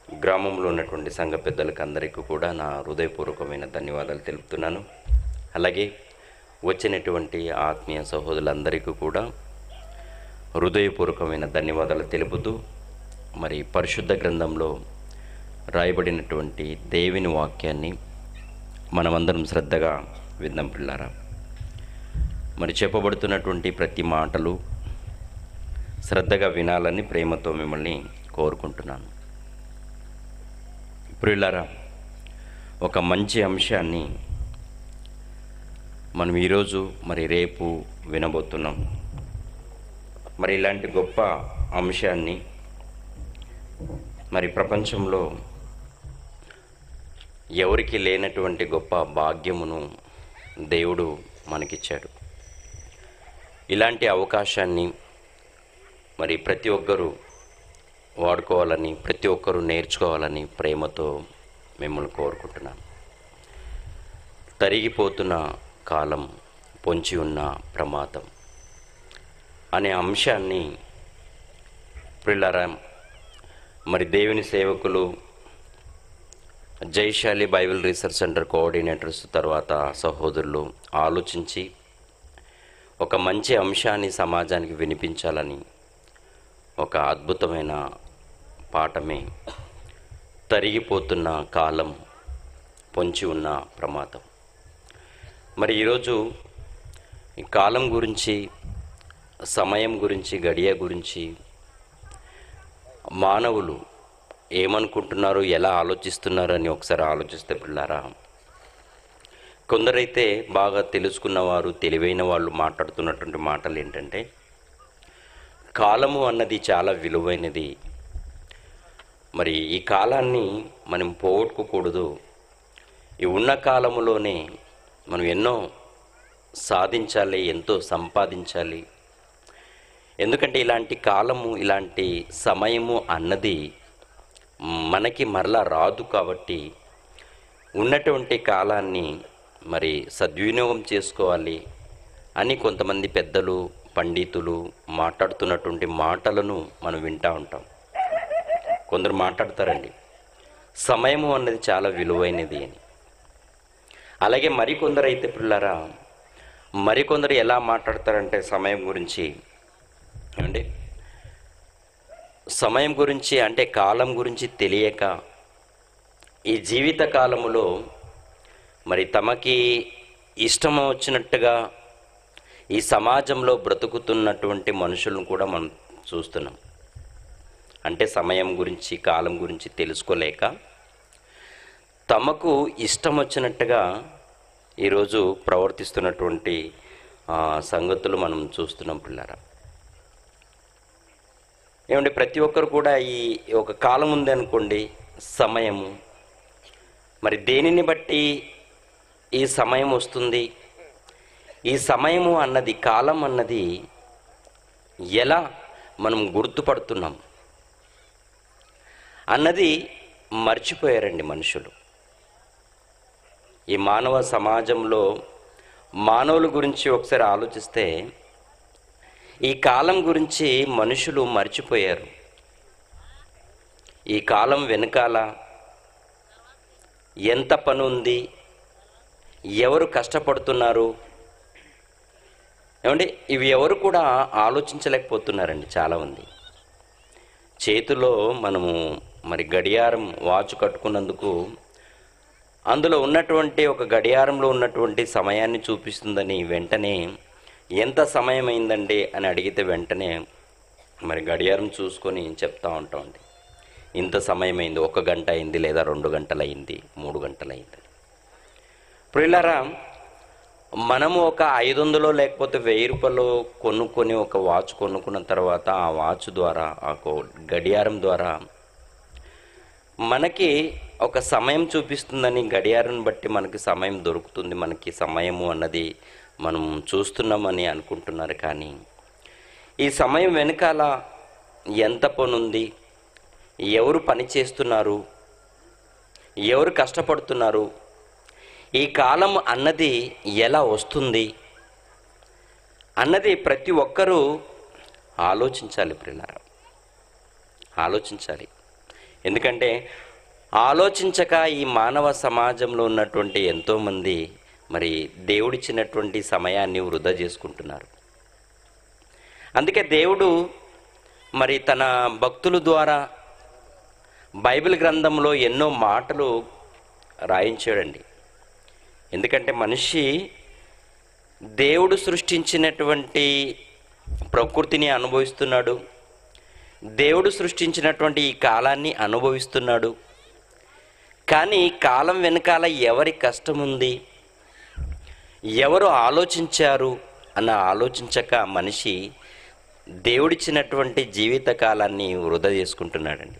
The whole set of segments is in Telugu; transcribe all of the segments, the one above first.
గ్రామంలో ఉన్నటువంటి సంఘ పెద్దలకు అందరికీ కూడా నా హృదయపూర్వకమైన ధన్యవాదాలు తెలుపుతున్నాను అలాగే వచ్చినటువంటి ఆత్మీయ సహోదరులందరికీ కూడా హృదయపూర్వకమైన ధన్యవాదాలు తెలుపుతూ మరి పరిశుద్ధ గ్రంథంలో రాయబడినటువంటి దేవుని వాక్యాన్ని మనమందరం శ్రద్ధగా విందాం పిల్లారా మరి చెప్పబడుతున్నటువంటి ప్రతి మాటలు శ్రద్ధగా వినాలని ప్రేమతో మిమ్మల్ని కోరుకుంటున్నాను ప్రియులారా ఒక మంచి అంశాన్ని మనం ఈరోజు మరి రేపు వినబోతున్నాం మరి ఇలాంటి గొప్ప అంశాన్ని మరి ప్రపంచంలో ఎవరికి లేనటువంటి గొప్ప భాగ్యమును దేవుడు మనకిచ్చాడు ఇలాంటి అవకాశాన్ని మరి ప్రతి ఒక్కరూ వాడుకోవాలని ప్రతి ఒక్కరూ నేర్చుకోవాలని ప్రేమతో మిమ్మల్ని కోరుకుంటున్నాను తరిగిపోతున్న కాలం పొంచి ఉన్న ప్రమాదం అనే అంశాన్ని ప్రిల్లరా మరి దేవుని సేవకులు జైశాలి బైబిల్ రీసెర్చ్ సెంటర్ కోఆర్డినేటర్స్ తర్వాత సహోదరులు ఆలోచించి ఒక మంచి అంశాన్ని సమాజానికి వినిపించాలని ఒక అద్భుతమైన పాఠమే తరిగిపోతున్న కాలం పొంచి ఉన్న ప్రమాదం మరి ఈరోజు ఈ కాలం గురించి సమయం గురించి గడియ గురించి మానవులు ఏమనుకుంటున్నారు ఎలా ఆలోచిస్తున్నారు అని ఒకసారి ఆలోచిస్తే పిల్లారా కొందరైతే బాగా తెలుసుకున్నవారు తెలివైన వాళ్ళు మాట్లాడుతున్నటువంటి మాటలు ఏంటంటే కాలము అన్నది చాలా విలువైనది మరి ఈ కాలాన్ని మనం పోగొట్టుకోకూడదు ఈ ఉన్న కాలములోనే మనం ఎన్నో సాధించాలి ఎంతో సంపాదించాలి ఎందుకంటే ఇలాంటి కాలము ఇలాంటి సమయము అన్నది మనకి మరలా రాదు కాబట్టి ఉన్నటువంటి కాలాన్ని మరి సద్వినియోగం చేసుకోవాలి అని కొంతమంది పెద్దలు పండితులు మాట్లాడుతున్నటువంటి మాటలను మనం వింటూ ఉంటాం కొందరు మాట్లాడతారండి సమయము అన్నది చాలా విలువైనది అని అలాగే మరికొందరు అయితే పిల్లరా మరికొందరు ఎలా మాట్లాడతారంటే సమయం గురించి అండి సమయం గురించి అంటే కాలం గురించి తెలియక ఈ జీవిత కాలములో మరి తమకి ఇష్టం వచ్చినట్టుగా ఈ సమాజంలో బ్రతుకుతున్నటువంటి మనుషులను కూడా మనం చూస్తున్నాం అంటే సమయం గురించి కాలం గురించి తెలుసుకోలేక తమకు ఇష్టం వచ్చినట్టుగా ఈరోజు ప్రవర్తిస్తున్నటువంటి ఆ, సంగతులు మనం చూస్తున్నాం పిల్లరా ఏమంటే ప్రతి ఒక్కరు కూడా ఈ ఒక కాలం ఉంది అనుకోండి సమయము మరి దేనిని బట్టి ఈ సమయం వస్తుంది ఈ సమయము అన్నది కాలం అన్నది ఎలా మనం గుర్తుపడుతున్నాం అన్నది మర్చిపోయారండి మనుషులు ఈ మానవ సమాజంలో మానవుల గురించి ఒకసారి ఆలోచిస్తే ఈ కాలం గురించి మనుషులు మర్చిపోయారు ఈ కాలం వెనకాల ఎంత పని ఉంది ఎవరు కష్టపడుతున్నారు ఏమండి ఇవి ఎవరు కూడా ఆలోచించలేకపోతున్నారండి చాలామంది చేతిలో మనము మరి గడియారం వాచ్ కట్టుకున్నందుకు అందులో ఉన్నటువంటి ఒక గడియారంలో ఉన్నటువంటి సమయాన్ని చూపిస్తుందని వెంటనే ఎంత సమయం అయిందండి అని అడిగితే వెంటనే మరి గడియారం చూసుకొని చెప్తా ఉంటామండి ఇంత సమయం అయింది ఒక గంట అయింది లేదా రెండు గంటలు అయింది మూడు గంటలు అయింది ప్రియులారా మనము ఒక ఐదు వందలు లేకపోతే వెయ్యి రూపాయలు కొనుక్కొని ఒక వాచ్ కొనుక్కున్న తర్వాత ఆ వాచ్ ద్వారా ఆ కో- గడియారం ద్వారా మనకి ఒక సమయం చూపిస్తుందని గడియారం బట్టి మనకి సమయం దొరుకుతుంది మనకి సమయము అన్నది మనం చూస్తున్నామని అనుకుంటున్నారు కానీ ఈ సమయం వెనకాల ఎంత పనుంది ఎవరు పని చేస్తున్నారు ఎవరు కష్టపడుతున్నారు ఈ కాలం అన్నది ఎలా వస్తుంది అన్నది ప్రతి ఒక్కరూ ఆలోచించాలి ప్రియులారా ఆలోచించాలి ఎందుకంటే ఆలోచించక ఈ మానవ సమాజంలో ఉన్నటువంటి ఎంతోమంది మరి దేవుడిచ్చినటువంటి సమయాన్ని వృధా చేసుకుంటున్నారు అందుకే దేవుడు మరి తన భక్తుల ద్వారా బైబిల్ గ్రంథంలో ఎన్నో మాటలు రాయించాడండి ఎందుకంటే మనిషి దేవుడు సృష్టించినటువంటి ప్రకృతిని అనుభవిస్తున్నాడు దేవుడు సృష్టించినటువంటి ఈ కాలాన్ని అనుభవిస్తున్నాడు కానీ కాలం వెనకాల ఎవరి కష్టం ఉంది ఎవరు ఆలోచించారు అన్న ఆలోచించక మనిషి దేవుడిచ్చినటువంటి జీవిత కాలాన్ని వృధా చేసుకుంటున్నాడండి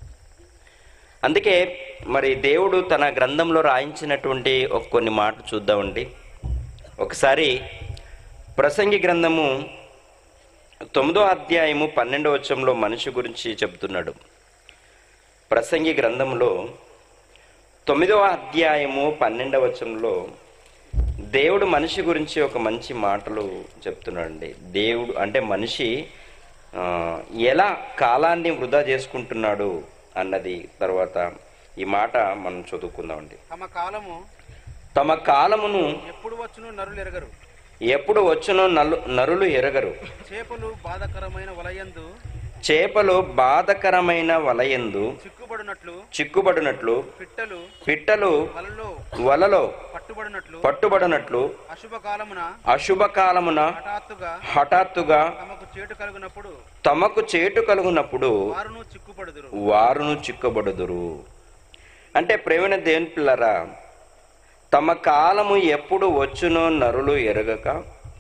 అందుకే మరి దేవుడు తన గ్రంథంలో రాయించినటువంటి ఒక కొన్ని మాటలు చూద్దామండి ఒకసారి ప్రసంగి గ్రంథము తొమ్మిదో అధ్యాయము పన్నెండవ వచనంలో మనిషి గురించి చెబుతున్నాడు ప్రసంగి గ్రంథంలో తొమ్మిదవ అధ్యాయము పన్నెండవ వచనంలో దేవుడు మనిషి గురించి ఒక మంచి మాటలు చెప్తున్నాడండి దేవుడు అంటే మనిషి ఆ, ఎలా కాలాన్ని వృధా చేసుకుంటున్నాడు అన్నది తర్వాత ఈ మాట మనం చదువుకుందామండి తమ కాలము తమ కాలమును ఎప్పుడు వచ్చును నరులు ఎరగరు ఎప్పుడు వచ్చునో నలు నరులు ఎరగరు చేపలు బాధకరమైన వలయందు చేపలు బాధకరమైన వలయందు చిక్కుబడినట్లు చిక్కుబడినట్లు పిట్టలు పిట్టలు వలలో వలలో పట్టుబడినట్లు పట్టుబడినట్లు అశుభ కాలమున అశుభకాలమున హఠాత్తుగా హఠాత్తుగా తమకు చేటు కలిగినప్పుడు తమకు చేటు కలుగునప్పుడు వారును చిక్కుపడుదురు వారును చిక్కబడుదురు అంటే ప్రేమైన దేవుని పిల్లరా తమ కాలము ఎప్పుడు వచ్చునో నరులు ఎరగక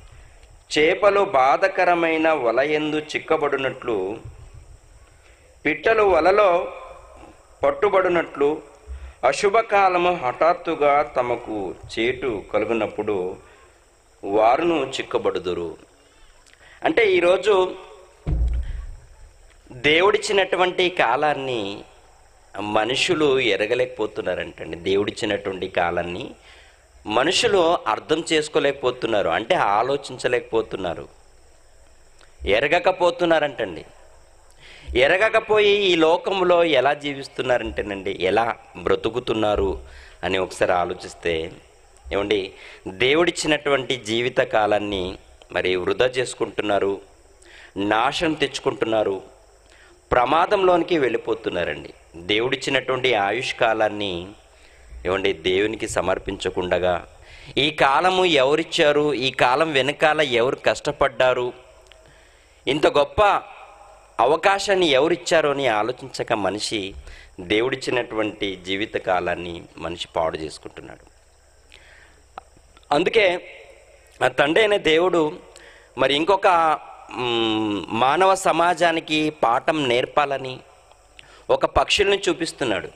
చేపలు బాధకరమైన వలయందు చిక్కబడినట్లు పిట్టలు వలలో పట్టుబడినట్లు అశుభకాలము హఠాత్తుగా తమకు చేటు కలుగునప్పుడు వారును చిక్కబడుదురు అంటే ఈరోజు దేవుడిచ్చినటువంటి కాలాన్ని మనుషులు ఎరగలేకపోతున్నారంటండి దేవుడిచ్చినటువంటి కాలాన్ని మనుషులు అర్థం చేసుకోలేకపోతున్నారు అంటే ఆలోచించలేకపోతున్నారు ఎరగకపోతున్నారంటండి ఎరగకపోయి ఈ లోకంలో ఎలా జీవిస్తున్నారంటేనండి ఎలా బ్రతుకుతున్నారు అని ఒకసారి ఆలోచిస్తే ఏమండి దేవుడిచ్చినటువంటి జీవిత కాలాన్ని మరి వృధా చేసుకుంటున్నారు నాశనం తెచ్చుకుంటున్నారు ప్రమాదంలోనికి వెళ్ళిపోతున్నారండి దేవుడిచ్చినటువంటి ఆయుష్ కాలాన్ని ఏమండి దేవునికి సమర్పించకుండగా ఈ కాలము ఎవరిచ్చారు ఈ కాలం వెనకాల ఎవరు కష్టపడ్డారు ఇంత గొప్ప అవకాశాన్ని ఎవరిచ్చారో అని ఆలోచించక మనిషి దేవుడిచ్చినటువంటి జీవిత కాలాన్ని మనిషి పాడు చేసుకుంటున్నాడు అందుకే ఆ తండ్రి అయిన దేవుడు మరి ఇంకొక మ్, మానవ సమాజానికి పాఠం నేర్పాలని ఒక పక్షుల్ని చూపిస్తున్నాడు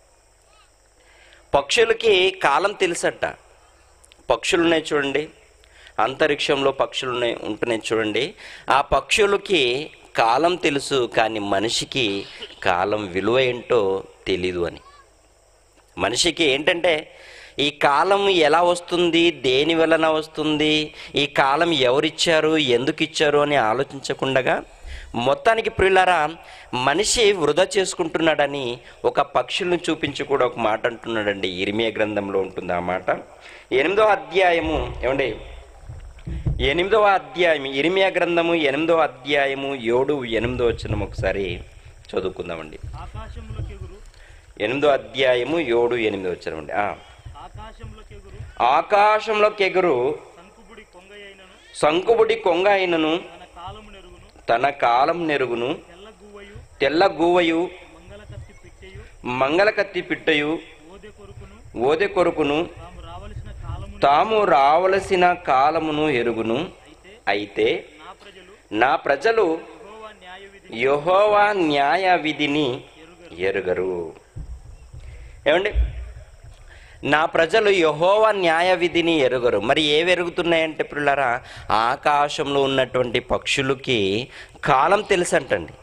పక్షులకి కాలం తెలుసట పక్షులు ఉన్నాయి చూడండి అంతరిక్షంలో పక్షులు ఉన్నాయి ఉంటున్నాయి చూడండి ఆ పక్షులకి కాలం తెలుసు కానీ మనిషికి కాలం విలువ ఏంటో తెలీదు అని మనిషికి ఏంటంటే ఈ కాలం ఎలా వస్తుంది దేని వలన వస్తుంది ఈ కాలం ఎవరిచ్చారు ఎందుకు ఇచ్చారు అని ఆలోచించకుండగా మొత్తానికి ప్రియులారా మనిషి వృధా చేసుకుంటున్నాడని ఒక పక్షులను చూపించి కూడా ఒక మాట అంటున్నాడండి ఇరిమియ గ్రంథంలో ఉంటుంది ఆ మాట ఎనిమిదో అధ్యాయము ఏమండి ఎనిమిదవ అధ్యాయం ఇరిమియా గ్రంథము ఎనిమిదవ అధ్యాయము ఏడు ఎనిమిదో వచ్చిన ఒకసారి చదువుకుందామండి ఆకాశంలోకెగురు ఎనిమిదో అధ్యాయము ఏడు ఎనిమిది వచ్చామండి ఆకాశంలోకెగురు ఆకాశంలోకి ఎగురు సంకుబుడి కొంగయైనను సంకుబుడి కొంగ అయినను తన కాలము నెరుగును తన కాలం నెరుగును తెల్ల గువ్వయు తెల్ల గూవయు మంగళ కత్తి పిట్టయు మంగళ కత్తి పిట్టయు ఓదె కొరుకును ఓదె కొరుకును తాము రావలసిన కాలము తాము రావలసిన కాలమును ఎరుగును అయితే అయితే నా ప్రజలు నా ప్రజలు యెహోవా న్యాయ విధి యెహోవా న్యాయ విధిని ఎరుగరు ఏమండి నా ప్రజలు యహోవా న్యాయ విధిని ఎరుగరు మరి ఏవి ఎరుగుతున్నాయంటే పిల్లరా ఆకాశంలో ఉన్నటువంటి పక్షులకి కాలం తెలుసంటండి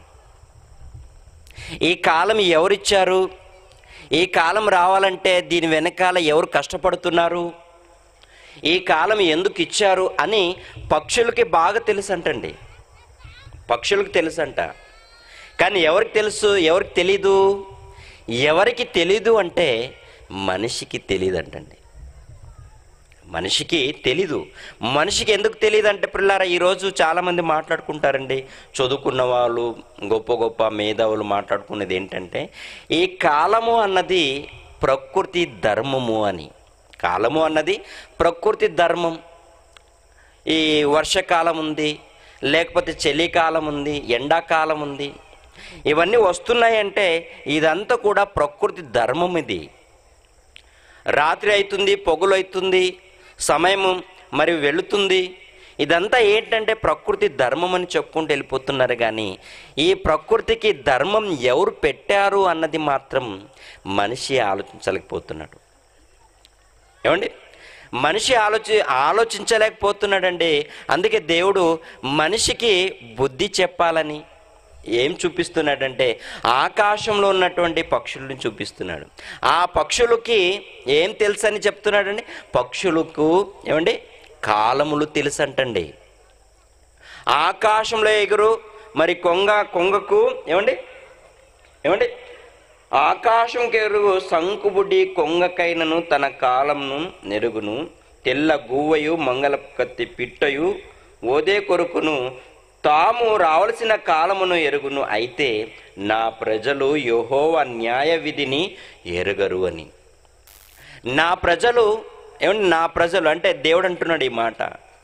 ఈ కాలం ఎవరిచ్చారు ఈ కాలం రావాలంటే దీని వెనకాల ఎవరు కష్టపడుతున్నారు ఈ కాలం ఎందుకు ఇచ్చారు అని పక్షులకి బాగా తెలుసంటండి పక్షులకు తెలుసంట కానీ ఎవరికి తెలుసు ఎవరికి తెలీదు ఎవరికి తెలీదు అంటే మనిషికి తెలియదంటండి మనిషికి తెలీదు మనిషికి ఎందుకు తెలియదు అంటే పిల్లారా ఈరోజు చాలామంది మాట్లాడుకుంటారండి చదువుకున్న వాళ్ళు గొప్ప గొప్ప మేధావులు మాట్లాడుకునేది ఏంటంటే ఈ కాలము అన్నది ప్రకృతి ధర్మము అని కాలము అన్నది ప్రకృతి ధర్మం ఈ వర్షకాలం ఉంది లేకపోతే చలికాలం ఉంది ఎండాకాలం ఉంది ఇవన్నీ వస్తున్నాయంటే ఇదంతా కూడా ప్రకృతి ధర్మం ఇది రాత్రి అవుతుంది పొగలు అవుతుంది సమయం మరి వెళుతుంది ఇదంతా ఏంటంటే ప్రకృతి ధర్మం అని చెప్పుకుంటూ వెళ్ళిపోతున్నారు కానీ ఈ ప్రకృతికి ధర్మం ఎవరు పెట్టారు అన్నది మాత్రం మనిషి ఆలోచించలేకపోతున్నాడు ఏమండి మనిషి ఆలోచి ఆలోచించలేకపోతున్నాడండి అందుకే దేవుడు మనిషికి బుద్ధి చెప్పాలని ఏం చూపిస్తున్నాడంటే ఆకాశంలో ఉన్నటువంటి పక్షులను చూపిస్తున్నాడు ఆ పక్షులకి ఏం తెలుసని చెప్తున్నాడండి పక్షులకు ఏమండి కాలములు తెలుసంటండి ఆకాశంలో ఎగురు మరి కొంగ కొంగకు ఏమండి ఏమండి ఆకాశం కెరుగు శంకుబుడి కొంగకైనను తన కాలంను నెరుగును తెల్ల గువ్వయు మంగళ కత్తి పిట్టయు ఓదే కొరుకును తాము రావలసిన కాలమును ఎరుగును అయితే నా ప్రజలు యెహోవ న్యాయ విధిని ఎరుగరు అని నా ప్రజలు ఏమండి నా ప్రజలు అంటే దేవుడు అంటున్నాడు ఈ మాట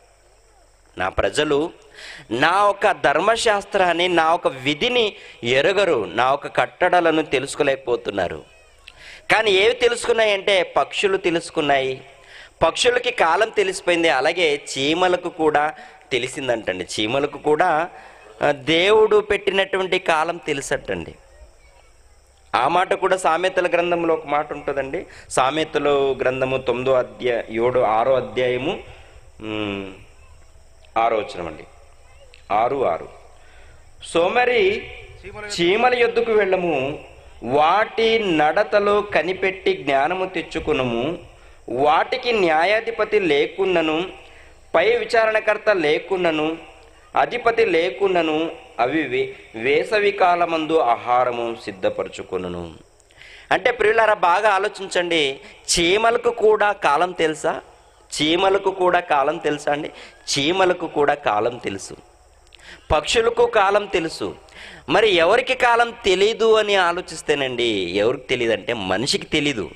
నా ప్రజలు నా ఒక ధర్మశాస్త్రాన్ని నా ఒక విధిని ఎరగరు నా ఒక కట్టడలను తెలుసుకోలేకపోతున్నారు కానీ ఏవి తెలుసుకున్నాయంటే పక్షులు తెలుసుకున్నాయి పక్షులకి కాలం తెలిసిపోయింది అలాగే చీమలకు కూడా తెలిసిందంటండి చీమలకు కూడా ఆ, దేవుడు పెట్టినటువంటి కాలం తెలుసటండి ఆ మాట కూడా సామెతల గ్రంథంలో ఒక మాట ఉంటుందండి సామెతలు గ్రంథము తొమ్మిదో అధ్యాయ ఏడు ఆరో అధ్యాయము ఉమ్, ఆరో వచనం అండి ఆరు ఆరు సోమరి చీమల యొద్దకు వెళ్ళము వాటి నడతలో కనిపెట్టి జ్ఞానము తెచ్చుకునము వాటికి న్యాయాధిపతి లేకున్నను పై విచారణకర్త లేకున్నను అధిపతి లేకున్నను అవి వే- వేసవి కాలమందు ఆహారము సిద్ధపరచుకును అంటే ప్రియులారా బాగా ఆలోచించండి చీమలకు కూడా కాలం తెలుసా చీమలకు కూడా కాలం తెలుసా అండి చీమలకు కూడా కాలం తెలుసు పక్షులకు కాలం తెలుసు మరి ఎవరికి కాలం తెలీదు అని ఆలోచిస్తేనండి ఎవరికి తెలియదు అంటే మనిషికి తెలీదు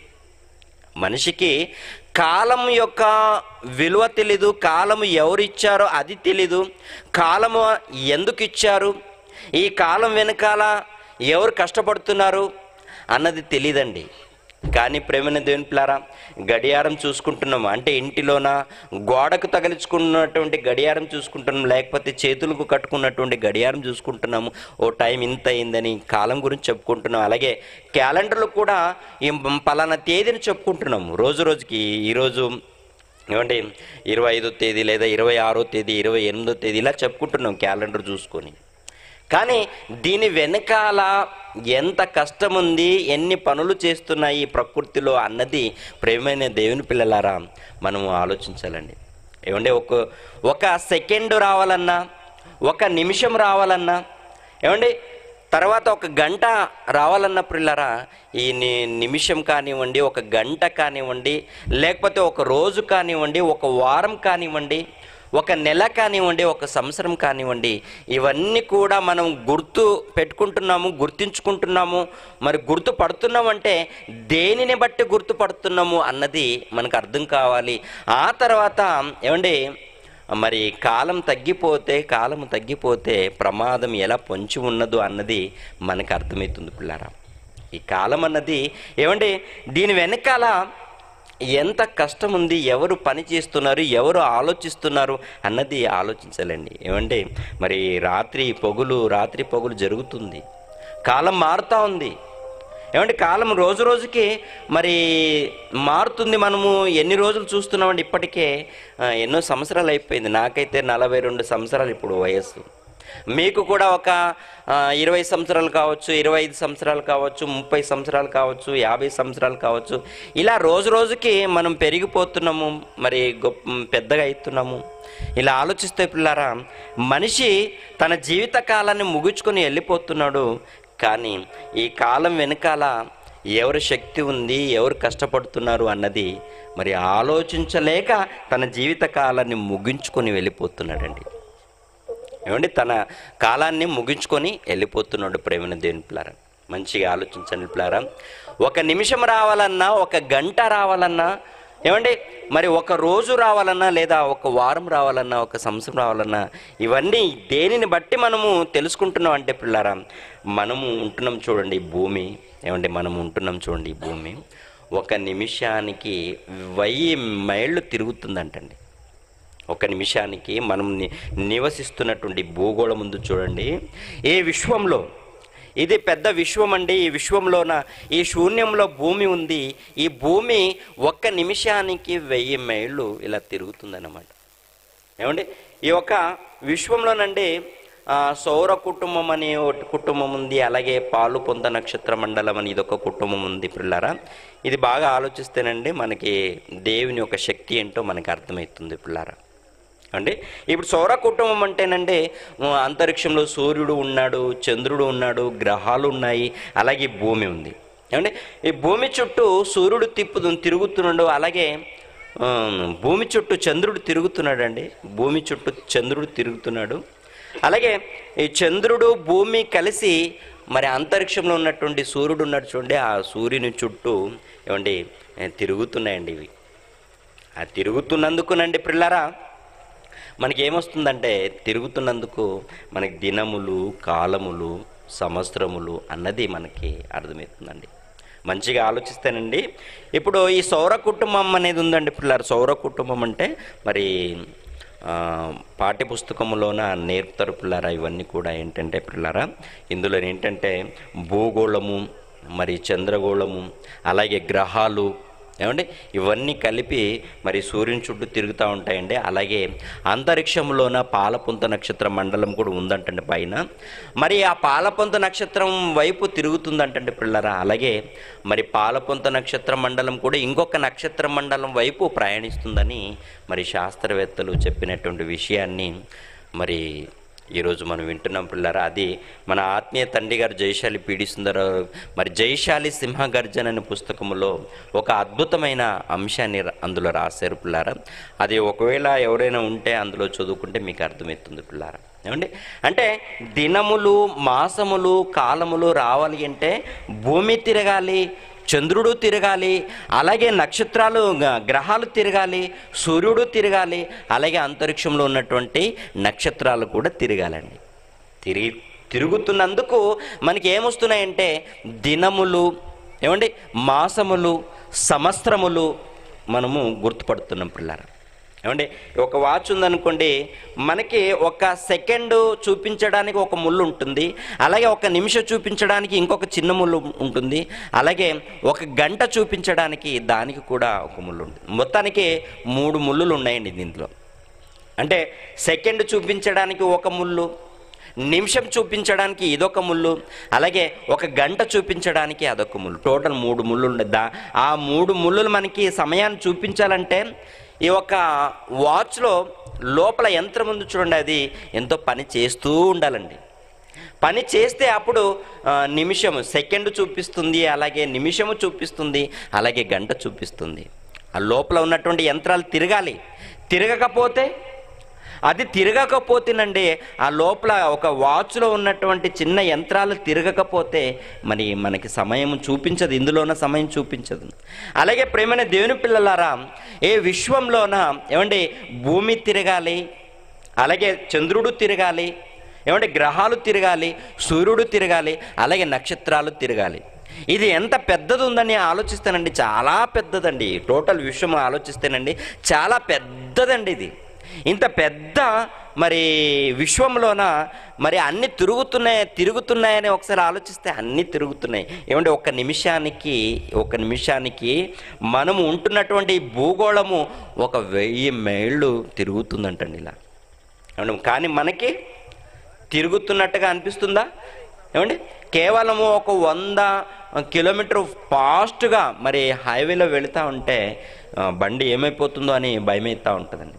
మనిషికి కాలం యొక్క విలువ తెలీదు కాలము ఎవరు ఇచ్చారో అది తెలీదు కాలము ఎందుకు ఇచ్చారు ఈ కాలం వెనకాల ఎవరు కష్టపడుతున్నారు అన్నది తెలియదండి కానీ ప్రేమైన దేవుని పిల్లారా గడియారం చూసుకుంటున్నాం అంటే ఇంటిలోన గోడకు తగిలించుకున్నటువంటి గడియారం చూసుకుంటున్నాం లేకపోతే చేతులకు కట్టుకున్నటువంటి గడియారం చూసుకుంటున్నాము ఓ టైం ఇంత అయిందని కాలం గురించి చెప్పుకుంటున్నాం అలాగే క్యాలెండర్లో కూడా ఈ పలానా తేదీని చెప్పుకుంటున్నాము రోజు రోజుకి ఈరోజు ఏమండి ఇరవై ఐదో తేదీ లేదా ఇరవై ఆరో తేదీ ఇరవై ఎనిమిదో తేదీ ఇలా చెప్పుకుంటున్నాం క్యాలెండర్ చూసుకొని కానీ దీని వెనకాల ఎంత కష్టం ఉంది ఎన్ని పనులు చేస్తున్నాయి ఈ ప్రకృతిలో అన్నది ప్రేమైన దేవుని పిల్లలారా మనము ఆలోచించాలండి ఏమంటే ఒక ఒక సెకండ్ రావాలన్నా ఒక నిమిషం రావాలన్నా ఏమండి తర్వాత ఒక గంట రావాలన్న పిల్లరా ఈ ని- నిమిషం కానివ్వండి ఒక గంట కానివ్వండి లేకపోతే ఒక రోజు కానివ్వండి ఒక వారం కానివ్వండి ఒక నెల కానివ్వండి ఒక సంవత్సరం కానివ్వండి ఇవన్నీ కూడా మనం గుర్తు పెట్టుకుంటున్నాము గుర్తించుకుంటున్నాము మరి గుర్తుపడుతున్నామంటే దేనిని బట్టి గుర్తుపడుతున్నాము అన్నది మనకు అర్థం కావాలి ఆ తర్వాత ఏమండి మరి కాలం తగ్గిపోతే కాలం తగ్గిపోతే ప్రమాదం ఎలా పొంచి ఉన్నదో అన్నది మనకు అర్థమవుతుంది పిల్లారా ఈ కాలం అన్నది ఏమండి దీని వెనకాల ఎంత కష్టం ఉంది ఎవరు పని చేస్తున్నారు ఎవరు ఆలోచిస్తున్నారు అన్నది ఆలోచించాలండి ఏమంటే మరి రాత్రి పొగులు రాత్రి పొగులు జరుగుతుంది కాలం మారుతూ ఉంది ఏమంటే కాలం రోజు రోజుకి మరి మారుతుంది మనము ఎన్ని రోజులు చూస్తున్నామండి ఇప్పటికే ఆ, ఎన్నో సంవత్సరాలు అయిపోయింది నాకైతే నలభై రెండు సంవత్సరాలు ఇప్పుడు వయస్సు మీకు కూడా ఒక ఆ, ఇరవై సంవత్సరాలు కావచ్చు ఇరవై ఐదు సంవత్సరాలు కావచ్చు ముప్పై సంవత్సరాలు కావచ్చు యాభై సంవత్సరాలు కావచ్చు ఇలా రోజు రోజుకి మనం పెరిగిపోతున్నాము మరి గొప్ప పెద్దగా అవుతున్నాము ఇలా ఆలోచిస్తే పిల్లారా మనిషి తన జీవిత కాలాన్ని ముగించుకొని వెళ్ళిపోతున్నాడు కానీ ఈ కాలం వెనకాల ఎవరి శక్తి ఉంది ఎవరు కష్టపడుతున్నారు అన్నది మరి ఆలోచించలేక తన జీవిత కాలాన్ని ముగించుకొని వెళ్ళిపోతున్నాడండి ఏమండి తన కాలాన్ని ముగించుకొని వెళ్ళిపోతున్నాడు ప్రేమన దేవుని పిల్లారా మంచిగా ఆలోచించండి పిల్లారా ఒక నిమిషం రావాలన్నా ఒక గంట రావాలన్నా ఏమండి మరి ఒక రోజు రావాలన్నా లేదా ఒక వారం రావాలన్నా ఒక సంవత్సరం రావాలన్నా ఇవన్నీ దేనిని బట్టి మనము తెలుసుకుంటున్నాం అంటే పిల్లారా మనము ఉంటున్నాం చూడండి ఈ భూమి ఏమండి మనం ఉంటున్నాం చూడండి ఈ భూమి ఒక నిమిషానికి వెయ్యి మైళ్ళు తిరుగుతుందంటండి ఒక నిమిషానికి మనం ని- నివసిస్తున్నటువంటి భూగోళం ముందు చూడండి ఈ విశ్వంలో ఇది పెద్ద విశ్వం అండి ఈ విశ్వంలోన ఈ శూన్యంలో భూమి ఉంది ఈ భూమి ఒక్క నిమిషానికి వెయ్యి మైళ్ళు ఇలా తిరుగుతుందన్నమాట ఏమండి ఈ యొక్క విశ్వంలోనండి ఆ, సౌర కుటుంబం అనే ఒకటి కుటుంబం ఉంది అలాగే పాలు పొంద నక్షత్ర మండలం అని ఇదొక కుటుంబం ఉంది పిల్లారా ఇది బాగా ఆలోచిస్తేనండి మనకి దేవుని యొక్క శక్తి ఏంటో మనకి అర్థమవుతుంది పిల్లారా అంటే ఇప్పుడు సౌర కుటుంబం అంటేనండి ఉ, అంతరిక్షంలో సూర్యుడు ఉన్నాడు చంద్రుడు ఉన్నాడు గ్రహాలు ఉన్నాయి అలాగే ఈ భూమి ఉంది ఏమంటే ఈ భూమి చుట్టూ సూర్యుడు తిప్పు తిరుగుతున్నాడు అలాగే ఆ, భూమి చుట్టూ చంద్రుడు తిరుగుతున్నాడండి భూమి చుట్టూ చంద్రుడు తిరుగుతున్నాడు అలాగే ఈ చంద్రుడు భూమి కలిసి మరి అంతరిక్షంలో ఉన్నటువంటి సూర్యుడు ఉన్నాడు చూడండి ఆ సూర్యుని చుట్టూ ఏమండి ఏ, తిరుగుతున్నాయండి ఇవి ఆ తిరుగుతున్నందుకునండి పిల్లరా మనకి ఏమొస్తుందంటే తిరుగుతున్నందుకు మనకి దినములు కాలములు సంవత్సరములు అన్నది మనకి అర్థమవుతుందండి మంచిగా ఆలోచిస్తేనండి ఇప్పుడు ఈ సౌర కుటుంబం అనేది ఉందండి పిల్లలు సౌర కుటుంబం అంటే మరి ఆ, పాఠ్యపుస్తకంలోన నేర్పుతారు పిల్లరా ఇవన్నీ కూడా ఏంటంటే పిల్లరా ఇందులో ఏంటంటే భూగోళము మరి చంద్రగోళము అలాగే గ్రహాలు ఏమండి ఇవన్నీ కలిపి మరి సూర్యుని చుట్టూ తిరుగుతూ ఉంటాయండి అలాగే అంతరిక్షంలోన పాలపుంత నక్షత్ర మండలం కూడా ఉందంటండి పైన మరి ఆ పాలపుంత నక్షత్రం వైపు తిరుగుతుందంటండి పిల్లరా అలాగే మరి పాలపుంత నక్షత్ర మండలం కూడా ఇంకొక నక్షత్ర మండలం వైపు ప్రయాణిస్తుందని మరి శాస్త్రవేత్తలు చెప్పినటువంటి విషయాన్ని మరి ఈరోజు మనం వింటున్నాం పిల్లరా అది మన ఆత్మీయ తండ్రి గారు జయశాలి పీడి సుందర మరి జయశాలి సింహగర్జన అనే పుస్తకంలో ఒక అద్భుతమైన అంశాన్ని ర- అందులో రాశారు పిల్లారా అది ఒకవేళ ఎవరైనా ఉంటే అందులో చదువుకుంటే మీకు అర్థమవుతుంది పిల్లారా ఏమండి అంటే దినములు మాసములు కాలములు రావాలి అంటే భూమి తిరగాలి చంద్రుడు తిరగాలి అలాగే నక్షత్రాలు గ- గ్రహాలు తిరగాలి సూర్యుడు తిరగాలి అలాగే అంతరిక్షంలో ఉన్నటువంటి నక్షత్రాలు కూడా తిరగాలండి తిరిగి తిరుగుతున్నందుకు మనకి ఏమొస్తున్నాయంటే దినములు ఏమండి మాసములు సంవత్సరములు మనము గుర్తుపడుతున్నాం పిల్లరా ఏమండి ఒక వాచ్ ఉందనుకోండి మనకి ఒక సెకండ్ చూపించడానికి ఒక ముళ్ళు ఉంటుంది అలాగే ఒక నిమిషం చూపించడానికి ఇంకొక చిన్న ముళ్ళు ఉంటుంది అలాగే ఒక గంట చూపించడానికి దానికి కూడా ఒక ముళ్ళు ఉంటుంది మొత్తానికి మూడు ముళ్ళులు ఉన్నాయండి దీంట్లో అంటే సెకండ్ చూపించడానికి ఒక ముళ్ళు నిమిషం చూపించడానికి ఇదొక ముళ్ళు అలాగే ఒక గంట చూపించడానికి అదొక ముళ్ళు టోటల్ మూడు ముళ్ళు ఉండదు దా ఆ మూడు ముళ్ళులు మనకి సమయాన్ని చూపించాలంటే ఈ యొక్క వాచ్లో లోపల యంత్రం ఉంది చూడండి అది ఎంతో పని చేస్తూ ఉండాలండి పని చేస్తే అప్పుడు ఆ, నిమిషం సెకండ్ చూపిస్తుంది అలాగే నిమిషము చూపిస్తుంది అలాగే గంట చూపిస్తుంది ఆ లోపల ఉన్నటువంటి యంత్రాలు తిరగాలి తిరగకపోతే అది తిరగకపోతేనండి ఆ లోపల ఒక వాచ్లో ఉన్నటువంటి చిన్న యంత్రాలు తిరగకపోతే మరి మనకి సమయం చూపించదు ఇందులో ఉన్న సమయం చూపించదు అలాగే ప్రేమైన దేవుని పిల్లలారా ఏ విశ్వంలోన ఏమండి భూమి తిరగాలి అలాగే చంద్రుడు తిరగాలి ఏమంటే గ్రహాలు తిరగాలి సూర్యుడు తిరగాలి అలాగే నక్షత్రాలు తిరగాలి ఇది ఎంత పెద్దది ఉందని ఆలోచిస్తానండి చాలా పెద్దదండి టోటల్ విశ్వం ఆలోచిస్తేనండి చాలా పెద్దదండి ఇది ఇంత పెద్ద మరి విశ్వంలోన మరి అన్ని తిరుగుతున్నాయి తిరుగుతున్నాయని ఒకసారి ఆలోచిస్తే అన్నీ తిరుగుతున్నాయి ఏమంటే ఒక నిమిషానికి ఒక నిమిషానికి మనము ఉంటున్నటువంటి ఈ భూగోళము ఒక వెయ్యి మైళ్ళు తిరుగుతుందంటండి ఇలా ఏమంటే కానీ మనకి తిరుగుతున్నట్టుగా అనిపిస్తుందా ఏమండి కేవలము ఒక వంద కిలోమీటర్ ఫాస్ట్గా మరి హైవేలో వెళుతూ ఉంటే ఆ, బండి ఏమైపోతుందో అని భయమవుతూ ఉంటుందండి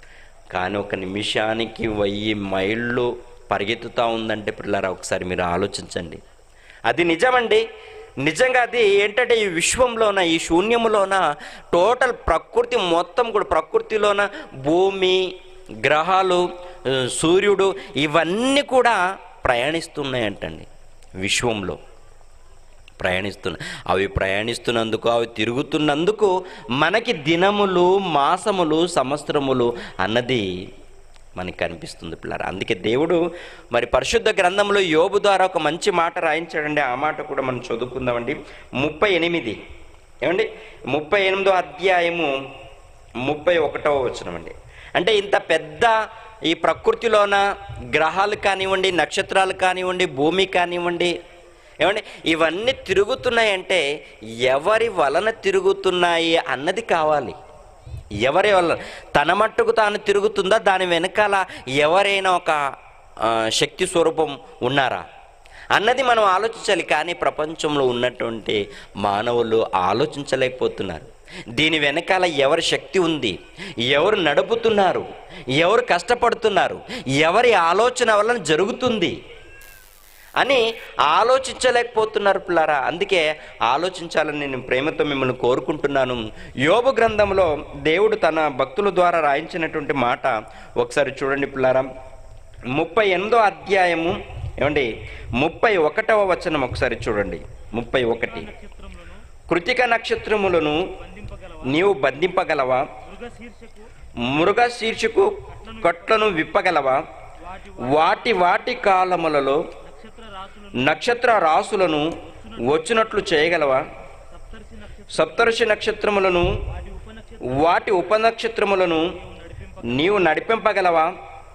కానీ ఒక నిమిషానికి వెయ్యి మైళ్ళు పరిగెత్తుతూ ఉందంటే పిల్లరా ఒకసారి మీరు ఆలోచించండి అది నిజమండి నిజంగా అది ఏంటంటే ఈ విశ్వంలోన ఈ శూన్యములోన టోటల్ ప్రకృతి మొత్తం కూడా ప్రకృతిలోన భూమి గ్రహాలు ఆ, సూర్యుడు ఇవన్నీ కూడా ప్రయాణిస్తున్నాయంటండి విశ్వంలో ప్రయాణిస్తున్న అవి ప్రయాణిస్తున్నందుకు అవి తిరుగుతున్నందుకు మనకి దినములు మాసములు సంవత్సరములు అన్నది మనకి కనిపిస్తుంది పిల్లలు అందుకే దేవుడు మరి పరిశుద్ధ గ్రంథంలో యోబు ద్వారా ఒక మంచి మాట రాయించాడండి ఆ మాట కూడా మనం చదువుకుందామండి ముప్పై ఎనిమిది ఏమండి ముప్పై ఎనిమిదో అధ్యాయము ముప్పై ఒకటవ వచనమండి అంటే ఇంత పెద్ద ఈ ప్రకృతిలోన గ్రహాలు కానివ్వండి నక్షత్రాలు కానివ్వండి భూమి కానివ్వండి ఏమండి ఇవన్నీ తిరుగుతున్నాయంటే ఎవరి వలన తిరుగుతున్నాయి అన్నది కావాలి ఎవరి వల్ల తన మట్టుకు తాను తిరుగుతుందా దాని వెనకాల ఎవరైనా ఒక ఆ, శక్తి స్వరూపం ఉన్నారా అన్నది మనం ఆలోచించాలి కానీ ప్రపంచంలో ఉన్నటువంటి మానవులు ఆలోచించలేకపోతున్నారు దీని వెనకాల ఎవరి శక్తి ఉంది ఎవరు నడుపుతున్నారు ఎవరు కష్టపడుతున్నారు ఎవరి ఆలోచన వలన జరుగుతుంది అని ఆలోచించలేకపోతున్నారు పిల్లారా అందుకే ఆలోచించాలని నేను ప్రేమతో మిమ్మల్ని కోరుకుంటున్నాను యోబు గ్రంథంలో దేవుడు తన భక్తుల ద్వారా రాయించినటువంటి మాట ఒకసారి చూడండి పిల్లారా ముప్పై ఎనిమిదో అధ్యాయము ఏమండి ముప్పై ఒకటవ వచనం ఒకసారి చూడండి ముప్పై ఒకటి నక్షత్రములను కృతిక నక్షత్రములను బంధింపగలవా నీవు బంధింపగలవా మృగ శీర్షకు మృగ శీర్షకు కట్లను విప్పగలవా వాటి వాటి వాటి కాలములలో నక్షత్ర రాసులను నక్షత్ర రాసులను వచ్చినట్లు చేయగలవా సప్తర్షి నక్షత్ర సప్తర్షి నక్షత్రములను వాటి ఉపనక్షత్ర వాటి ఉపనక్షత్రములను నడిపింప నీవు నడిపింపగలవా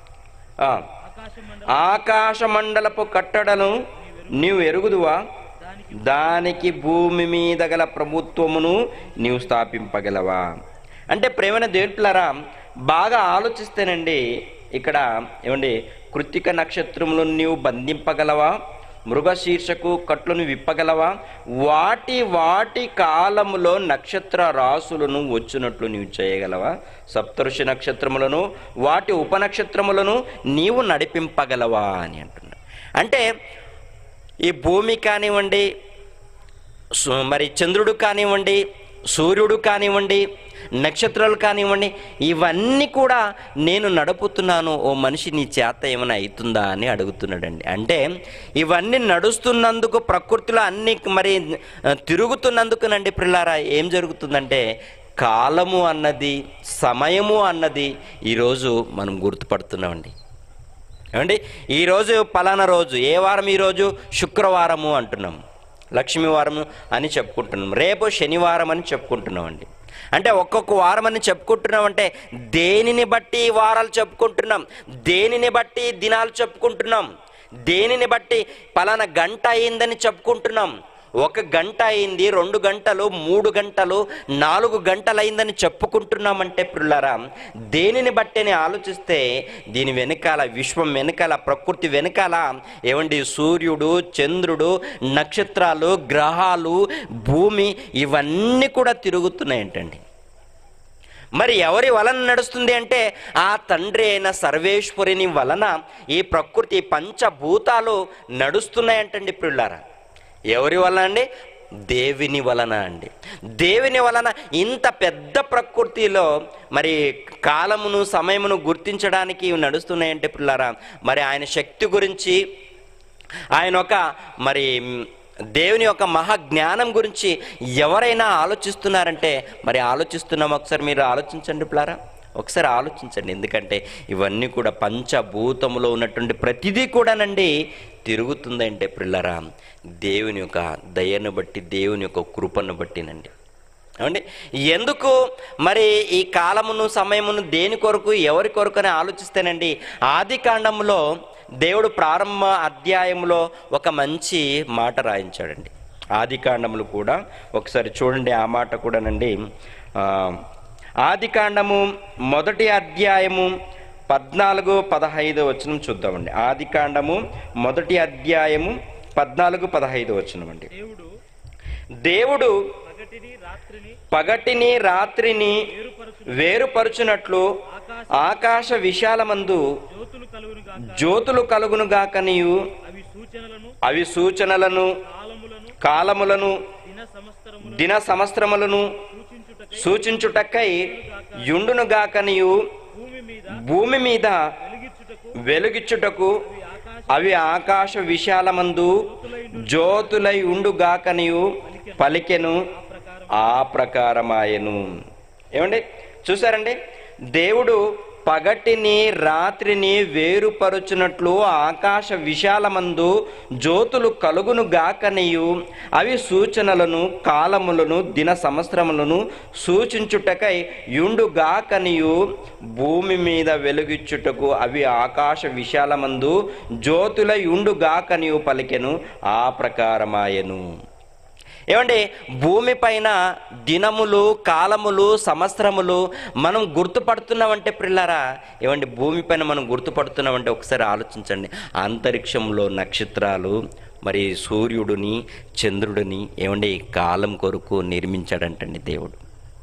ఆ, ఆకాశ ఆకాశ మండలపు కట్టడను నీవు ఎరుగుదువా దానికి దానికి భూమి మీద గల ప్రభుత్వమును నీవు స్థాపింపగలవా అంటే ప్రేమైన దేవుట్లారా బాగా ఆలోచిస్తేనండి ఇక్కడ ఏమండి కృత్తిక నక్షత్రములను నీవు బంధింపగలవా మృగశీర్షకు కట్లను విప్పగలవా వాటి వాటి కాలములో నక్షత్ర రాసులను వచ్చినట్లు నీవు చేయగలవా సప్తఋషి నక్షత్రములను వాటి ఉపనక్షత్రములను నీవు నడిపింపగలవా అని అంటున్నాడు అంటే ఈ భూమి కానివ్వండి సు- మరి చంద్రుడు కానివ్వండి సూర్యుడు కానివ్వండి నక్షత్రాలు కానివ్వండి ఇవన్నీ కూడా నేను నడుపుతున్నాను ఓ మనిషి నీ చేత ఏమైనా అవుతుందా అని అడుగుతున్నాడండి అంటే ఇవన్నీ నడుస్తున్నందుకు ప్రకృతిలో అన్ని మరి ఆ, తిరుగుతున్నందుకునండి పిల్లారా ఏం జరుగుతుందంటే కాలము అన్నది సమయము అన్నది ఈరోజు మనం గుర్తుపడుతున్నామండి ఏమండి ఈరోజు పలానా రోజు ఏ వారం ఈరోజు శుక్రవారము అంటున్నాం లక్ష్మీవారము అని చెప్పుకుంటున్నాం రేపు శనివారం అని చెప్పుకుంటున్నామండి అంటే ఒక్కొక్క వారం అని చెప్పుకుంటున్నాం అంటే దేనిని బట్టి ఈ వారాలు చెప్పుకుంటున్నాం దేనిని బట్టి ఈ దినాలు చెప్పుకుంటున్నాం దేనిని బట్టి పలానా గంట అయిందని చెప్పుకుంటున్నాం ఒక గంట అయింది రెండు గంటలు మూడు గంటలు నాలుగు గంటలు అయిందని చెప్పుకుంటున్నామంటే పిల్లారా దేనిని బట్టి ఆలోచిస్తే దీని వెనకాల విశ్వం వెనకాల ప్రకృతి వెనకాల ఏమండి సూర్యుడు చంద్రుడు నక్షత్రాలు గ్రహాలు భూమి ఇవన్నీ కూడా తిరుగుతున్నాయంటండి మరి ఎవరి వలన నడుస్తుంది అంటే ఆ తండ్రి అయిన సర్వేశ్వరుని వలన ఈ ప్రకృతి పంచభూతాలు నడుస్తున్నాయంటండి పిల్లారా ఎవరి వలన అండి దేవుని వలన అండి దేవుని వలన ఇంత పెద్ద ప్రకృతిలో మరి కాలమును సమయమును గుర్తించడానికి ఇవి నడుస్తున్నాయంటే పిల్లారా మరి ఆయన శక్తి గురించి ఆయన ఒక మరి మ్, దేవుని యొక్క మహాజ్ఞానం గురించి ఎవరైనా ఆలోచిస్తున్నారంటే మరి ఆలోచిస్తున్నాం ఒకసారి మీరు ఆలోచించండి పిల్లారా ఒకసారి ఆలోచించండి ఎందుకంటే ఇవన్నీ కూడా పంచభూతములో ఉన్నటువంటి ప్రతిదీ కూడానండి తిరుగుతుందంటే పిల్లరా దేవుని యొక్క దయను బట్టి దేవుని యొక్క కృపను బట్టినండి ఏమండి ఎందుకు మరి ఈ కాలమును సమయమును దేని కొరకు ఎవరి కొరకు అని ఆలోచిస్తేనండి ఆది కాండంలో దేవుడు ప్రారంభ అధ్యాయంలో ఒక మంచి మాట రాయించాడండి ఆది కాండములు కూడా ఒకసారి చూడండి ఆ మాట కూడానండి ఆ, ఆది కాండము మొదటి అధ్యాయము పద్నాలుగు పదహైదు వచనం చూద్దామండి ఆది కాండము మొదటి అధ్యాయము పద్నాలుగు పదహైదు వచనం అండి దేవుడు దేవుడు పగటిని రాత్రిని పగటిని రాత్రిని వేరుపరచు వేరుపరుచునట్లు ఆకాశ ఆకాశ విశాలమందు జ్యోతులు కలుగును గాక జ్యోతులు కలుగునుగాకనియు అవి సూచనలను అవి సూచనలను కాలములను కాలములను దిన సంవత్సరములు దిన సంవత్సరములను సూచించుటకై సూచించుటకై యుండునుగాకనియు భూమి మీద భూమి మీద వెలిగించుటకు వెలుగిచ్చుటకు అవి ఆకాశ అవి ఆకాశ విశాలమందు జ్యోతులై ఉండుగాకనియు పలికెను ఆ ప్రకారమాయను ఏమండి చూసారండి దేవుడు పగటిని రాత్రిని వేరుపరుచునట్లు ఆకాశ విశాలమందు జ్యోతులు కలుగును గాకనియు అవి సూచనలను కాలములను దిన సంవత్సరములను సూచించుటకై యుండుగాకనియు భూమి మీద వెలుగిచ్చుటకు అవి ఆకాశ విశాలమందు జ్యోతుల యుండుగాకనియు పలికెను ఆ ప్రకారమాయను ఏమండి భూమిపైన దినములు కాలములు సంవత్సరములు మనం గుర్తుపడుతున్నామంటే పిల్లరా ఏమండి భూమిపైన మనం గుర్తుపడుతున్నామంటే ఒకసారి ఆలోచించండి అంతరిక్షంలో నక్షత్రాలు మరి సూర్యుడిని చంద్రుడిని ఏమండి కాలం కొరకు నిర్మించాడంటండి దేవుడు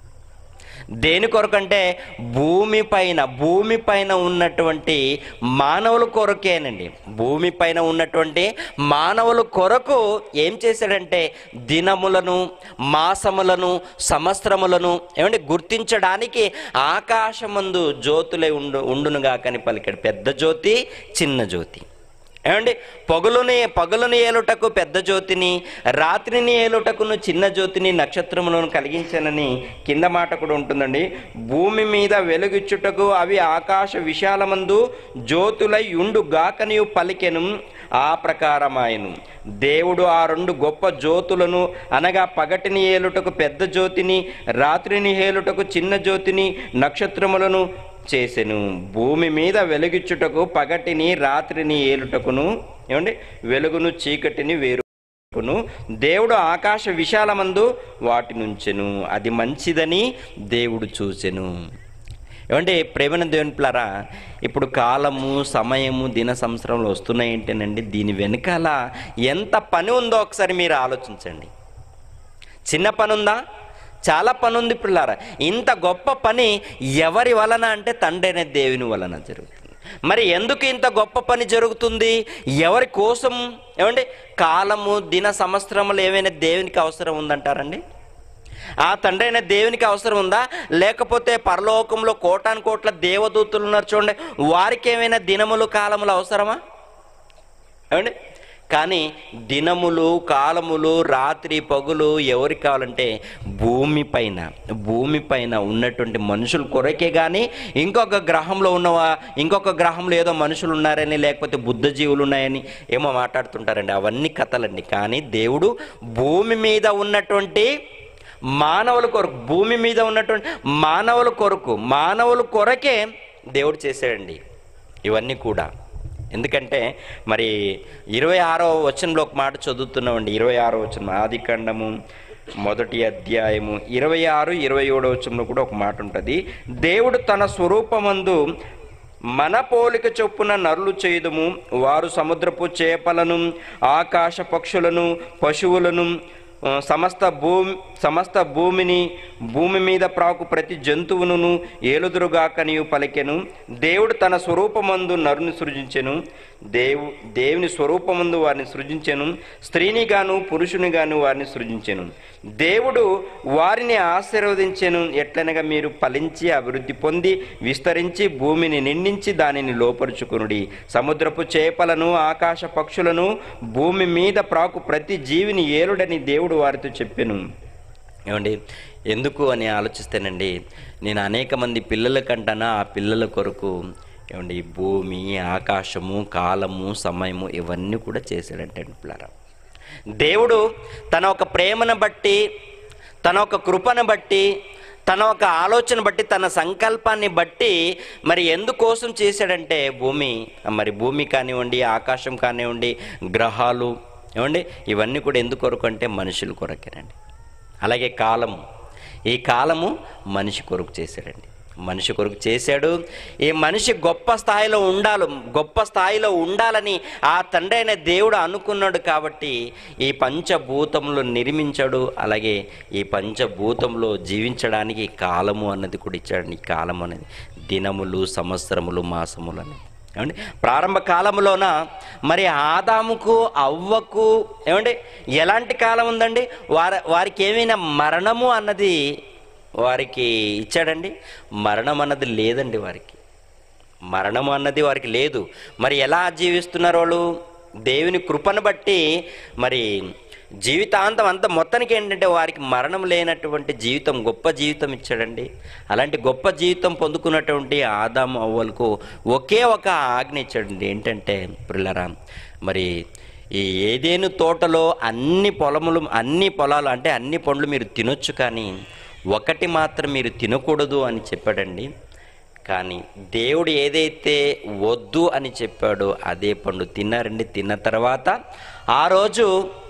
దేని కొరకంటే భూమి పైన భూమి పైన ఉన్నటువంటి మానవుల కొరకేనండి భూమి పైన ఉన్నటువంటి మానవుల కొరకు ఏం చేశాడంటే దినములను మాసములను సంవత్సరములను ఏమంటే గుర్తించడానికి ఆకాశమందు జ్యోతులే ఉండు ఉండునుగాకని పలికాడు పెద్ద జ్యోతి చిన్న జ్యోతి ఏమండి పగులుని పగులుని ఏలుటకు పెద్ద జ్యోతిని రాత్రిని ఏలుటకును చిన్న జ్యోతిని నక్షత్రములను కలిగించానని కింద మాట కూడా ఉంటుందండి భూమి మీద వెలుగిచ్చుటకు అవి ఆకాశ విశాలమందు జ్యోతులై ఉండు గాకనియు పలికెను ఆ ప్రకారమాయను దేవుడు ఆ రెండు గొప్ప జ్యోతులను అనగా పగటిని ఏలుటకు పెద్ద జ్యోతిని రాత్రిని ఏలుటకు చిన్న జ్యోతిని నక్షత్రములను చేసెను భూమి మీద వెలుగిచ్చుటకు పగటిని రాత్రిని ఏలుటకును ఏమండి వెలుగును చీకటిని వేరుకును దేవుడు ఆకాశ విశాలమందు వాటి నుంచెను అది మంచిదని దేవుడు చూసెను ఏమంటే ప్రేమన దేవుని పిల్లరా ఇప్పుడు కాలము సమయము దిన సంవత్సరంలో వస్తున్నాయి ఏంటేనండి దీని వెనకాల ఎంత పని ఉందో ఒకసారి మీరు ఆలోచించండి చిన్న పని ఉందా చాలా పని ఉంది పిల్లారా ఇంత గొప్ప పని ఎవరి వలన అంటే తండ్రి అనే దేవుని వలన జరుగుతుంది మరి ఎందుకు ఇంత గొప్ప పని జరుగుతుంది ఎవరి కోసం ఏమండి కాలము దిన సంవత్సరములు ఏమైనా దేవునికి అవసరం ఉందంటారండి ఆ తండ్రి అయిన దేవునికి అవసరం ఉందా లేకపోతే పరలోకంలో కోటాను కోట్ల దేవదూతులు ఉన్నారు చూడండి వారికి ఏమైనా దినములు కాలములు అవసరమా ఏమండి కానీ దినములు కాలములు రాత్రి పగులు ఎవరికి కావాలంటే భూమి పైన భూమి పైన ఉన్నటువంటి మనుషుల కొరకే కానీ ఇంకొక గ్రహంలో ఉన్నవా ఇంకొక గ్రహంలో ఏదో మనుషులు ఉన్నారని లేకపోతే బుద్ధ జీవులు ఉన్నాయని ఏమో మాట్లాడుతుంటారండి అవన్నీ కథలండి కానీ దేవుడు భూమి మీద ఉన్నటువంటి మానవుల కొరకు భూమి మీద ఉన్నటువంటి మానవుల కొరకు మానవుల కొరకే దేవుడు చేశాడండి ఇవన్నీ కూడా ఎందుకంటే మరి ఇరవై ఆరో వచనంలో ఒక మాట చదువుతున్నామండి ఇరవై ఆరో వచనం ఆది ఖండము మొదటి అధ్యాయము ఇరవై ఆరు ఇరవై ఏడో వచనంలో కూడా ఒక మాట ఉంటుంది దేవుడు తన స్వరూపమందు మన పోలిక చొప్పున నరులు చేయుదుము వారు సముద్రపు చేపలను ఆకాశ పక్షులను పశువులను ఆ, సమస్త భూమి సమస్త భూమిని భూమి మీద ప్రాకు ప్రతి జంతువును ఏలుదురుగాకనియు పలికెను దేవుడు తన స్వరూపమందు నరుని సృజించెను దేవు దేవుని స్వరూపమందు వారిని సృజించెను స్త్రీని గాను పురుషుని గాను వారిని సృజించెను దేవుడు వారిని ఆశీర్వదించెను ఎట్లనగా మీరు ఫలించి అభివృద్ధి పొంది విస్తరించి భూమిని నిండించి దానిని లోపరుచుకునుడి సముద్రపు చేపలను ఆకాశ పక్షులను భూమి మీద ప్రాకు ప్రతి జీవిని ఏలుడని దేవుడు వారితో చెప్పెను ఏమండి ఎందుకు అని ఆలోచిస్తేనండి నేను అనేక మంది పిల్లల కంటనా ఆ పిల్లల కొరకు ఏమండి ఈ భూమి ఆకాశము కాలము సమయము ఇవన్నీ కూడా చేశాడంటే పిల్లరా దేవుడు తన ఒక ప్రేమను బట్టి తన ఒక కృపను బట్టి తన ఒక ఆలోచన బట్టి తన సంకల్పాన్ని బట్టి మరి ఎందుకోసం చేశాడంటే భూమి మరి భూమి కానివ్వండి ఆకాశం కానివ్వండి గ్రహాలు ఏమండి ఇవన్నీ కూడా ఎందుకు కొరకు అంటే మనుషుల కొరకేనండి అలాగే కాలము ఈ కాలము మనిషి కొరకు చేశాడండి మనిషి కొరకు చేశాడు ఈ మనిషి గొప్ప స్థాయిలో ఉండాలి గొప్ప స్థాయిలో ఉండాలని ఆ తండ్రి అయిన దేవుడు అనుకున్నాడు కాబట్టి ఈ పంచభూతములు నిర్మించాడు అలాగే ఈ పంచభూతంలో జీవించడానికి కాలము అన్నది కూడా ఇచ్చాడు ఈ కాలం అనేది దినములు సంవత్సరములు మాసములు అనేది ఏమండి ప్రారంభ కాలంలోన మరి ఆదాముకు అవ్వకు ఏమండి ఎలాంటి కాలం ఉందండి వారి వారికి ఏమైనా మరణము అన్నది వారికి ఇచ్చాడండి మరణం అన్నది లేదండి వారికి మరణం అన్నది వారికి లేదు మరి ఎలా జీవిస్తున్నారు వాళ్ళు దేవుని కృపను బట్టి మరి జీవితాంతం అంత మొత్తానికి ఏంటంటే వారికి మరణం లేనటువంటి జీవితం గొప్ప జీవితం ఇచ్చాడండి అలాంటి గొప్ప జీవితం పొందుకున్నటువంటి ఆదాము అవ్వలకు ఒకే ఒక ఆజ్ఞ ఇచ్చాడండి ఏంటంటే పిల్లరా మరి ఈ ఏదేను తోటలో అన్ని పొలములు అన్ని పొలాలు అంటే అన్ని పండ్లు మీరు తినొచ్చు కానీ ఒకటి మాత్రం మీరు తినకూడదు అని చెప్పాడండి కానీ దేవుడు ఏదైతే వద్దు అని చెప్పాడో అదే పండు తిన్నారండి తిన్న తర్వాత ఆ రోజు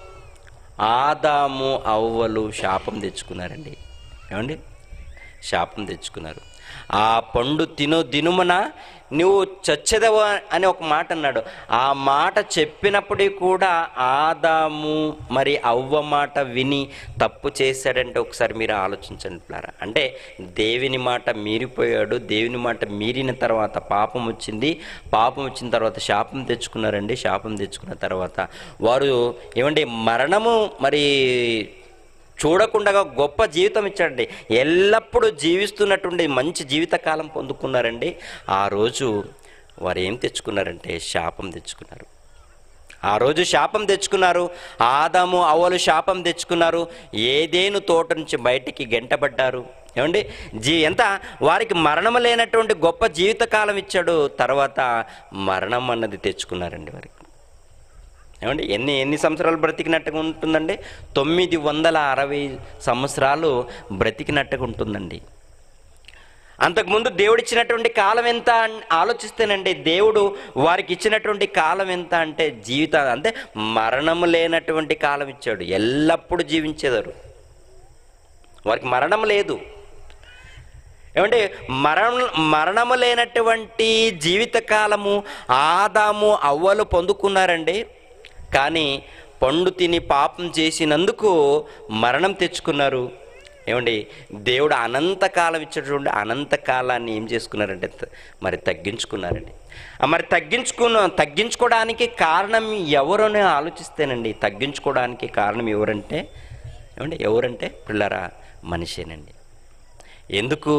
ఆదాము అవ్వలు శాపం తెచ్చుకున్నారండి ఏమండి శాపం తెచ్చుకున్నారు ఆ పండు తిను దినుమన నువ్వు చచ్చెదవు అని ఒక మాట అన్నాడు ఆ మాట చెప్పినప్పటికీ కూడా ఆదాము మరి అవ్వ మాట విని తప్పు చేశాడంటే ఒకసారి మీరు ఆలోచించండి పిల్లారా అంటే దేవుని మాట మీరిపోయాడు దేవుని మాట మీరిన తర్వాత పాపం వచ్చింది పాపం వచ్చిన తర్వాత శాపం తెచ్చుకున్నారండి శాపం తెచ్చుకున్న తర్వాత వారు ఏమండి మరణము మరి చూడకుండా గొప్ప జీవితం ఇచ్చాడండి ఎల్లప్పుడూ జీవిస్తున్నటువంటి మంచి జీవితకాలం పొందుకున్నారండి ఆ రోజు వారు ఏం తెచ్చుకున్నారంటే శాపం తెచ్చుకున్నారు ఆ రోజు శాపం తెచ్చుకున్నారు ఆదాము అవలు శాపం తెచ్చుకున్నారు ఏదేను తోట నుంచి బయటికి గెంటబడ్డారు ఏమండి జీ ఎంత వారికి మరణం లేనటువంటి గొప్ప జీవితకాలం ఇచ్చాడు తర్వాత మరణం అన్నది తెచ్చుకున్నారండి వారికి ఏమండి ఎన్ని ఎన్ని సంవత్సరాలు బ్రతికినట్టుగా ఉంటుందండి తొమ్మిది వందల అరవై సంవత్సరాలు బ్రతికినట్టుగా ఉంటుందండి అంతకుముందు దేవుడు ఇచ్చినటువంటి కాలం ఎంత అని ఆలోచిస్తేనండి దేవుడు వారికి ఇచ్చినటువంటి కాలం ఎంత అంటే జీవిత అంటే మరణం లేనటువంటి కాలం ఇచ్చాడు ఎల్లప్పుడూ జీవించేదారు వారికి మరణం లేదు ఏమంటే మరణం మరణము లేనటువంటి జీవితకాలము ఆదాము అవ్వలు పొందుకున్నారండి కానీ పండు తిని పాపం చేసినందుకు మరణం తెచ్చుకున్నారు ఏమండి దేవుడు అనంతకాలం ఇచ్చేటువంటి అనంతకాలాన్ని ఏం చేసుకున్నారంటే త- మరి తగ్గించుకున్నారండి ఆ మరి తగ్గించుకున్న తగ్గించుకోవడానికి కారణం ఎవరని ఆలోచిస్తేనండి తగ్గించుకోవడానికి కారణం ఎవరంటే ఏమండి ఎవరంటే పిల్లరా మనిషేనండి ఎందుకు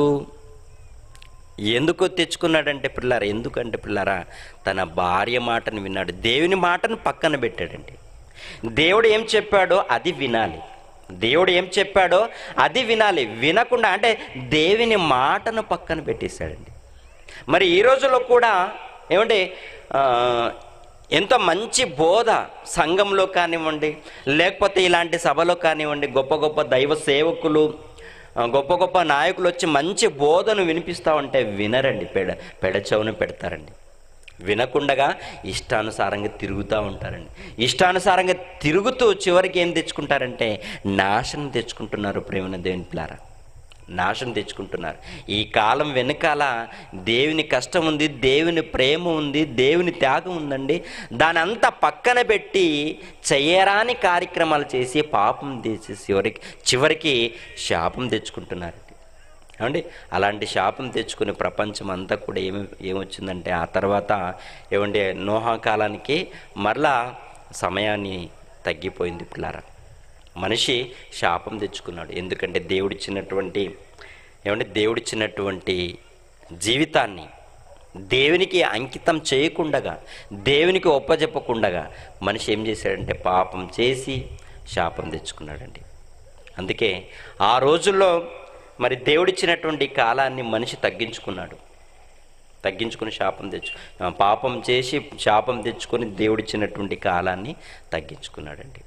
ఎందుకు తెచ్చుకున్నాడంటే పిల్లారా ఎందుకంటే పిల్లారా తన భార్య మాటను విన్నాడు దేవుని మాటను పక్కన పెట్టాడండి దేవుడు ఏం చెప్పాడో అది వినాలి దేవుడు ఏం చెప్పాడో అది వినాలి వినకుండా అంటే దేవుని మాటను పక్కన పెట్టేశాడండి మరి ఈ రోజుల్లో కూడా ఏమంటే ఆ, ఎంతో మంచి బోధ సంఘంలో కానివ్వండి లేకపోతే ఇలాంటి సభలో కానివ్వండి గొప్ప గొప్ప దైవ సేవకులు ఆ, గొప్ప గొప్ప నాయకులు వచ్చి మంచి బోధను వినిపిస్తూ ఉంటే వినరండి పెడ పెడచవును పెడతారండి వినకుండగా ఇష్టానుసారంగా తిరుగుతూ ఉంటారండి ఇష్టానుసారంగా తిరుగుతూ చివరికి ఏం తెచ్చుకుంటారంటే నాశనం తెచ్చుకుంటున్నారు ప్రేమన దేవుని పిల్లారా నాశనం తెచ్చుకుంటున్నారు ఈ కాలం వెనకాల దేవుని కష్టం ఉంది దేవుని ప్రేమ ఉంది దేవుని త్యాగం ఉందండి దాని అంతా పక్కన పెట్టి చెయ్యరాని కార్యక్రమాలు చేసి పాపం చేసి చివరికి చివరికి శాపం తెచ్చుకుంటున్నారు ఏమండి అలాంటి శాపం తెచ్చుకునే ప్రపంచం అంతా కూడా ఏమి ఏమొచ్చిందంటే ఆ తర్వాత ఏమండి నోహా కాలానికి మరలా సమయాన్ని తగ్గిపోయింది పిల్లారా మనిషి శాపం తెచ్చుకున్నాడు ఎందుకంటే దేవుడిచ్చినటువంటి ఏమంటే దేవుడిచ్చినటువంటి జీవితాన్ని దేవునికి అంకితం చేయకుండగా దేవునికి ఒప్పజెప్పకుండగా మనిషి ఏం చేశాడంటే పాపం చేసి శాపం తెచ్చుకున్నాడండి అందుకే ఆ రోజుల్లో మరి దేవుడిచ్చినటువంటి కాలాన్ని మనిషి తగ్గించుకున్నాడు తగ్గించుకుని శాపం తెచ్చు ఆ, పాపం చేసి శాపం తెచ్చుకొని దేవుడిచ్చినటువంటి కాలాన్ని తగ్గించుకున్నాడండి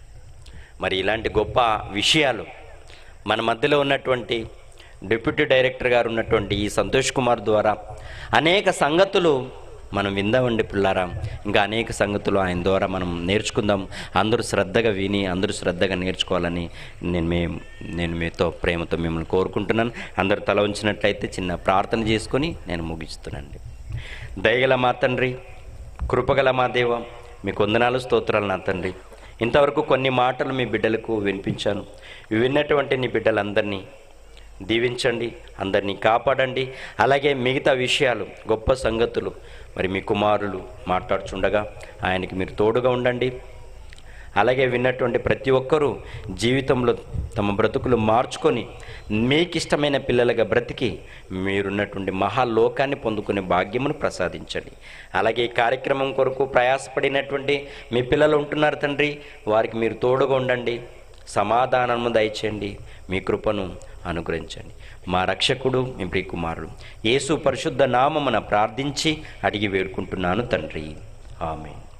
మరి ఇలాంటి గొప్ప విషయాలు మన మధ్యలో ఉన్నటువంటి డిప్యూటీ డైరెక్టర్ గారు ఉన్నటువంటి ఈ సంతోష్ కుమార్ ద్వారా అనేక సంగతులు మనం విందామండి పిల్లారా ఇంకా అనేక సంగతులు ఆయన ద్వారా మనం నేర్చుకుందాం అందరూ శ్రద్ధగా విని అందరూ శ్రద్ధగా నేర్చుకోవాలని నేను మే నేను మీతో ప్రేమతో మిమ్మల్ని కోరుకుంటున్నాను అందరూ తల ఉంచినట్లయితే చిన్న ప్రార్థన చేసుకొని నేను ముగిస్తున్నానండి దయగల మా తండ్రి కృపగల మా దేవ మీకు వందనాలు స్తోత్రాలు నా తండ్రి ఇంతవరకు కొన్ని మాటలు మీ బిడ్డలకు వినిపించాను విన్నటువంటి నీ బిడ్డలందరినీ దీవించండి అందరినీ కాపాడండి అలాగే మిగతా విషయాలు గొప్ప సంగతులు మరి మీ కుమారులు మాట్లాడుచుండగా ఆయనకి మీరు తోడుగా ఉండండి అలాగే విన్నటువంటి ప్రతి ఒక్కరూ జీవితంలో తమ బ్రతుకులు మార్చుకొని మీకు ఇష్టమైన పిల్లలుగా బ్రతికి మీరున్నటువంటి మహాలోకాన్ని పొందుకునే భాగ్యమును ప్రసాదించండి అలాగే ఈ కార్యక్రమం కొరకు ప్రయాసపడినటువంటి మీ పిల్లలు ఉంటున్నారు తండ్రి వారికి మీరు తోడుగా ఉండండి సమాధానము దయచేయండి మీ కృపను అనుగ్రహించండి మా రక్షకుడు మీ ప్రియకుమారుడు యేసు పరిశుద్ధ నామమున ప్రార్థించి అడిగి వేడుకుంటున్నాను తండ్రి ఆమె